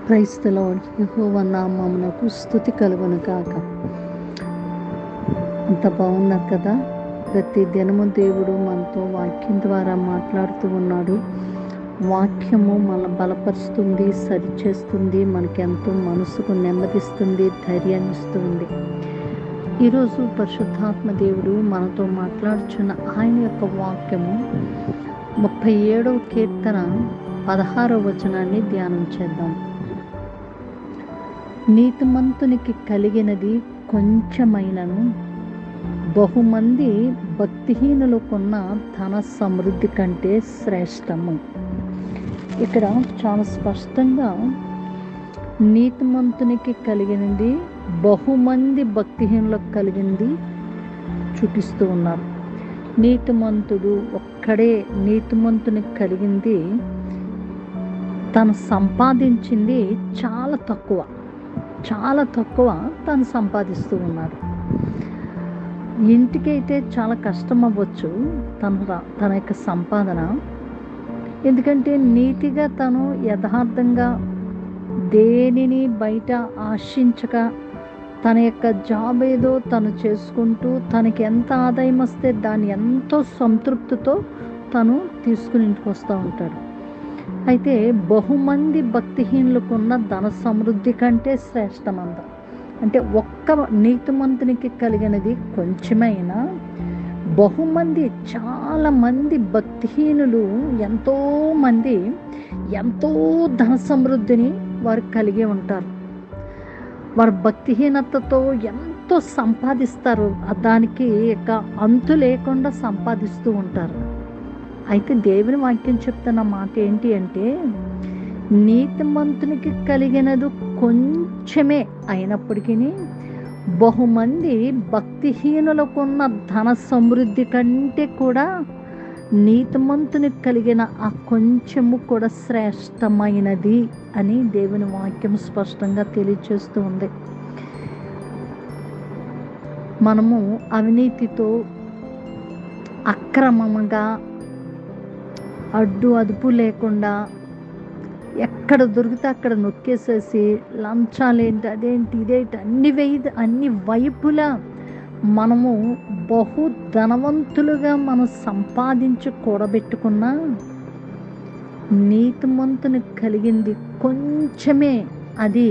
క్రైస్తలో యహోవ నామమునకు స్థుతి కలుగును కాక అంత బాగున్నారు కదా ప్రతి దినము దేవుడు మనతో వాక్యం ద్వారా మాట్లాడుతూ ఉన్నాడు వాక్యము మన బలపరుస్తుంది సరిచేస్తుంది మనకి ఎంతో మనసుకు నెమ్మదిస్తుంది ధైర్యాన్ని ఇస్తుంది ఈరోజు పరిశుద్ధాత్మ దేవుడు మనతో మాట్లాడుచున్న ఆయన యొక్క వాక్యము ముప్పై ఏడవ కీర్తన పదహారవ వచనాన్ని ధ్యానం చేద్దాం నీతిమంతునికి కలిగినది కొంచెమైనను బహుమంది భక్తిహీనులకున్న ధన సమృద్ధి కంటే శ్రేష్టము ఇక్కడ చాలా స్పష్టంగా నీతిమంతునికి కలిగినది బహుమంది భక్తిహీనులకు కలిగింది చూపిస్తూ ఉన్నారు నీతిమంతుడు ఒక్కడే నీతిమంతునికి కలిగింది తను సంపాదించింది చాలా తక్కువ చాలా తక్కువ తను సంపాదిస్తూ ఉన్నాడు ఇంటికైతే చాలా కష్టం అవ్వచ్చు తన రా- తన యొక్క సంపాదన ఎందుకంటే నీతిగా తను యథార్థంగా దేనిని బయట ఆశించక తన యొక్క జాబ్ ఏదో తను చేసుకుంటూ తనకి ఎంత ఆదాయం వస్తే దాన్ని ఎంతో సంతృప్తితో తను తీసుకుని ఇంటికి వస్తూ ఉంటాడు అయితే బహుమంది భక్తిహీనులకు ఉన్న ధన సమృద్ధి కంటే శ్రేష్టమంద అంటే ఒక్క నీతిమంతునికి కలిగినది కొంచెమైనా బహుమంది చాలా మంది భక్తిహీనులు ఎంతో మంది ఎంతో ధన సమృద్ధిని వారు కలిగి ఉంటారు వారు భక్తిహీనతతో ఎంతో సంపాదిస్తారు ఆ దానికి ఇక అంతు లేకుండా సంపాదిస్తూ ఉంటారు అయితే దేవుని వాక్యం చెప్తున్న మాట ఏంటి అంటే నీతిమంతునికి కలిగినది కొంచెమే అయినప్పటికీ బహుమంది భక్తిహీనులకున్న ధన సమృద్ధి కంటే కూడా నీతిమంతునికి కలిగిన ఆ కొంచెము కూడా శ్రేష్టమైనది అని దేవుని వాక్యం స్పష్టంగా తెలియచేస్తూ ఉంది మనము అవినీతితో అక్రమంగా అడ్డు అదుపు లేకుండా ఎక్కడ దొరికితే అక్కడ నొక్కేసేసి లంచాలేంటి అదేంటి ఇదేంటి అన్ని వెయ్యి అన్ని వైపులా మనము బహు ధనవంతులుగా మనం సంపాదించి కూడబెట్టుకున్న నీతిమంతుని కలిగింది కొంచెమే అది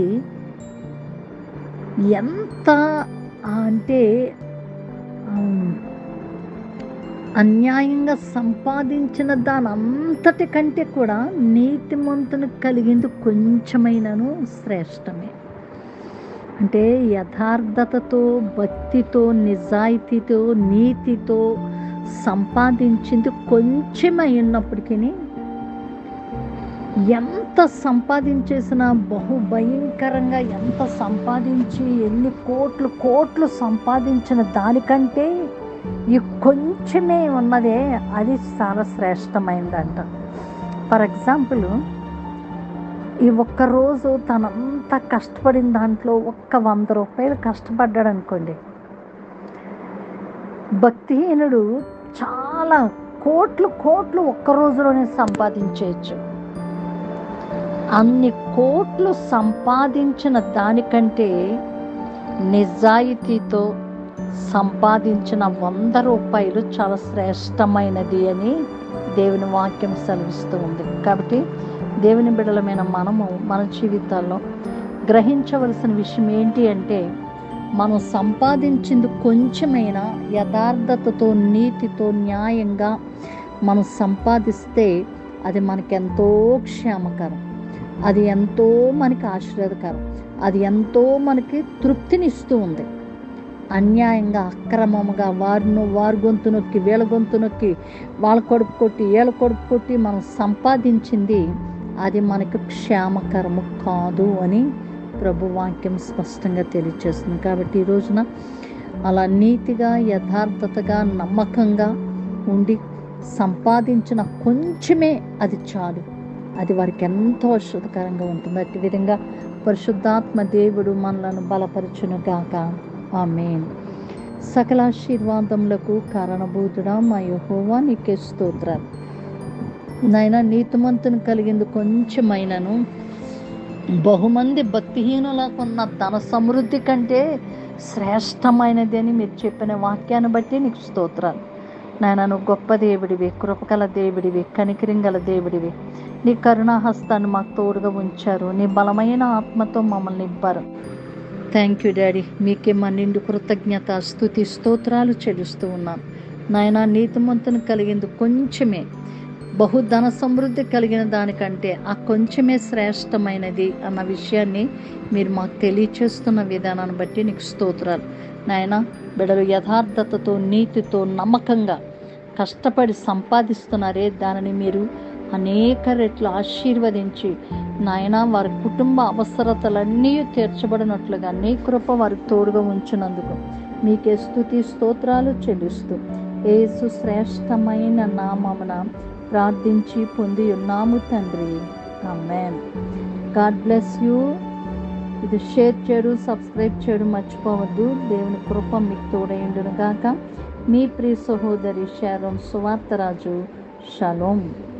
ఎంత అంటే ఆమ్, అన్యాయంగా సంపాదించిన దాని అంతటి కంటే కూడా నీతిమంతుని కలిగింది కొంచెమైనను శ్రేష్టమే అంటే యథార్థతతో భక్తితో నిజాయితీతో నీతితో సంపాదించింది కొంచెమై ఉన్నప్పటికీ ఎంత సంపాదించేసినా బహు భయంకరంగా ఎంత సంపాదించి ఎన్ని కోట్లు కోట్లు సంపాదించిన దానికంటే ఈ కొంచెమే ఉన్నదే అది చాలా శ్రేష్టమైందంట ఫర్ ఎగ్జాంపుల్ ఈ ఒక్క రోజు తనంతా కష్టపడిన దాంట్లో ఒక్క వంద రూపాయలు కష్టపడ్డాడు అనుకోండి భక్తిహీనుడు చాలా కోట్లు కోట్లు ఒక్క రోజులోనే సంపాదించేయచ్చు అన్ని కోట్లు సంపాదించిన దానికంటే నిజాయితీతో సంపాదించిన వంద రూపాయలు చాలా శ్రేష్టమైనది అని దేవుని వాక్యం సెలవిస్తూ ఉంది కాబట్టి దేవుని బిడలమైన మనము మన జీవితాల్లో గ్రహించవలసిన విషయం ఏంటి అంటే మనం సంపాదించింది కొంచెమైనా యథార్థతతో నీతితో న్యాయంగా మనం సంపాదిస్తే అది మనకెంతో క్షేమకరం అది ఎంతో మనకి ఆశీర్వాదకరం అది ఎంతో మనకి తృప్తినిస్తూ ఉంది అన్యాయంగా అక్రమముగా వారిను వారి గొంతు నొక్కి వీళ్ళ గొంతు నొక్కి వాళ్ళ కొడుకు కొట్టి వీళ్ళ కొడుకు కొట్టి మనం సంపాదించింది అది మనకు క్షేమకరము కాదు అని ప్రభు వాక్యం స్పష్టంగా తెలియచేస్తుంది కాబట్టి ఈ రోజున అలా నీతిగా యథార్థతగా నమ్మకంగా ఉండి సంపాదించిన కొంచెమే అది చాలు అది వారికి ఎంతో అశుద్ధకరంగా ఉంటుంది అట్టి విధంగా పరిశుద్ధాత్మ దేవుడు మనలను బలపరచును గాక ఆమెన్ సకలాశీర్వాదములకు కారణభూతుడా మా యహోవా నీకే స్తోత్రాలు నాయన నీతిమంతుని కలిగింది కొంచెమైనను బహుమంది భక్తిహీనులకు ఉన్న ధన సమృద్ధి కంటే శ్రేష్టమైనది అని మీరు చెప్పిన వాక్యాన్ని బట్టి నీకు స్తోత్రాలు నాయన నువ్వు గొప్ప దేవుడివి కృపగల దేవుడివి కనికరం గల దేవుడివి నీ కరుణాహస్తాన్ని మాకు తోడుగా ఉంచారు నీ బలమైన ఆత్మతో మమ్మల్ని నింపారు థ్యాంక్ యూ డాడీ మీకే మా నిండు కృతజ్ఞత స్థుతి స్తోత్రాలు చెల్లిస్తూ ఉన్నాను నాయన నీతిమంతుని కలిగింది కొంచెమే బహుధన సమృద్ధి కలిగిన దానికంటే ఆ కొంచెమే శ్రేష్టమైనది అన్న విషయాన్ని మీరు మాకు తెలియచేస్తున్న విధానాన్ని బట్టి నీకు స్తోత్రాలు నాయన బిడలు యథార్థతతో నీతితో నమ్మకంగా కష్టపడి సంపాదిస్తున్నారే దానిని మీరు అనేక రెట్లు ఆశీర్వదించి నాయన వారి కుటుంబ అవసరతలన్నీ తీర్చబడినట్లుగా నీ కృప వారికి తోడుగా ఉంచినందుకు మీకే స్థుతి స్తోత్రాలు చెల్లిస్తూ ఏసు శ్రేష్టమైన నామమున ప్రార్థించి పొంది ఉన్నాము తండ్రి అమ్మేన్ గాడ్ బ్లెస్ యూ ఇది షేర్ చేయడం సబ్స్క్రైబ్ చేయడం మర్చిపోవద్దు దేవుని కృప మీకు తోడైండును గాక మీ ప్రియ సహోదరి షారోన్ సువార్తరాజు షలోం